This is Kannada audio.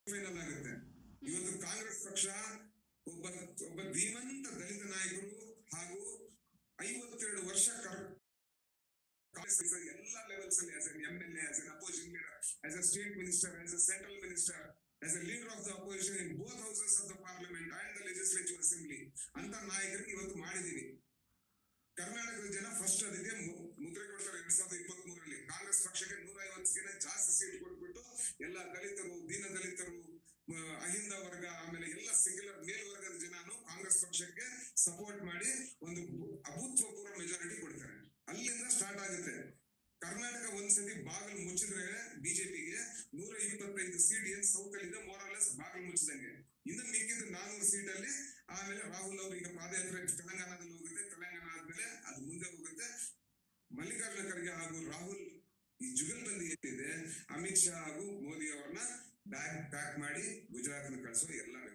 ಫೈನಲ್ ಆಗುತ್ತೆ ಇವತ್ತು ಕಾಂಗ್ರೆಸ್ ಪಕ್ಷ ಒಬ್ಬ ಒಬ್ಬ ಧೀಮಂತ ದಲಿತ ನಾಯಕರು ಹಾಗೂ ಐವತ್ತೆರಡು ವರ್ಷ ಕರ್ ಕಾಂಗ್ರೆಸ್ ಎಲ್ಲ ಲೆವೆಲ್ಸ್ ಅಲ್ಲಿ as an M L A as an opposition leader as a state minister as a central minister as a leader of the opposition in both houses of the parliament and the legislative assembly ಅಂತ ನಾಯಕರಿಗೆ ಇವತ್ತು ಮಾಡಿದೀನಿ ಕರ್ನಾಟಕದ ಜನ ಫಸ್ಟ್ ಅದಕ್ಕೆ ಮು- ಮುದ್ರೆ ಕೊಡ್ತಾರೆ ಎರಡ್ ಸಾವಿರದ ಇಪ್ಪತ್ತ್ ಮೂರರಲ್ಲಿ ಕಾಂಗ್ರೆಸ್ ಪಕ್ಷಕ್ಕೆ ನೂರ ಐವತ್ತಿಗೆ ಜಾಸ್ತಿ ಸೀಟ್ ಕೊಟ್ಬಿಟ್ಟು ಎಲ್ಲ ದಲಿತರು ದೀನ ದಲಿತರು ಮ, ಅಹಿಂದ ವರ್ಗ ಆಮೇಲೆ ಎಲ್ಲ ಸೆಕ್ಯುಲರ್ ಮೇಲ್ವರ್ಗದ ಜನನು ಕಾಂಗ್ರೆಸ್ ಪಕ್ಷಕ್ಕೆ ಸಪೋರ್ಟ್ ಮಾಡಿ ಒಂದು ಬು- ಅಭೂತಪೂರ್ವ ಮೆಜಾರಿಟಿ ಕೊಡ್ತಾರೆ ಅಲ್ಲಿಂದ ಸ್ಟಾರ್ಟ್ ಆಗುತ್ತೆ ಕರ್ನಾಟಕ ಒಂದ್ಸತಿ ಬಾಗಿಲು ಮುಚ್ಚಿದ್ರೆ ಬಿಜೆಪಿಗೆ ನೂರ ಇಪ್ಪತ್ತೈದು ಸೀಟ್ ಏನ್ ಸೌತ್ ಅಲ್ಲಿ ಇದೆ ಮೋರಲೆಸ್ ಬಾಗಿಲು ಮುಚ್ಚಿದಂಗೆ ಇನ್ನು ಮಿಕ್ಕಿದ ನಾನೂರು ಸೀಟ್ ಅಲ್ಲಿ ಆಮೇಲೆ ರಾಹುಲ್ ಅವರು ಈಗ ಪಾದಯಾತ್ರೆ ತೆಲಂಗಾಣದಲ್ಲಿ ಹೋಗುತ್ತೆ ತೆಲಂಗಾಣ ಆದ್ಮೇಲೆ ಅದು ಮುಂದೆ ಹೋಗುತ್ತೆ ಮಲ್ಲಿಕಾರ್ಜುನ ಖರ್ಗೆ ಹಾಗೂ ರಾಹುಲ್ ಈ ಜುಗಲ್ಬಂದಿ ಏನಿದೆ ಅಮಿತ್ ಶಾ ಹಾಗೂ ಮೋದಿ ಅವರನ್ನ ಬ್ಯಾಗ್ ಪ್ಯಾಕ್ ಮಾಡಿ ಗುಜರಾತ್ ಕಳಿಸೋ ಎಲ್ಲ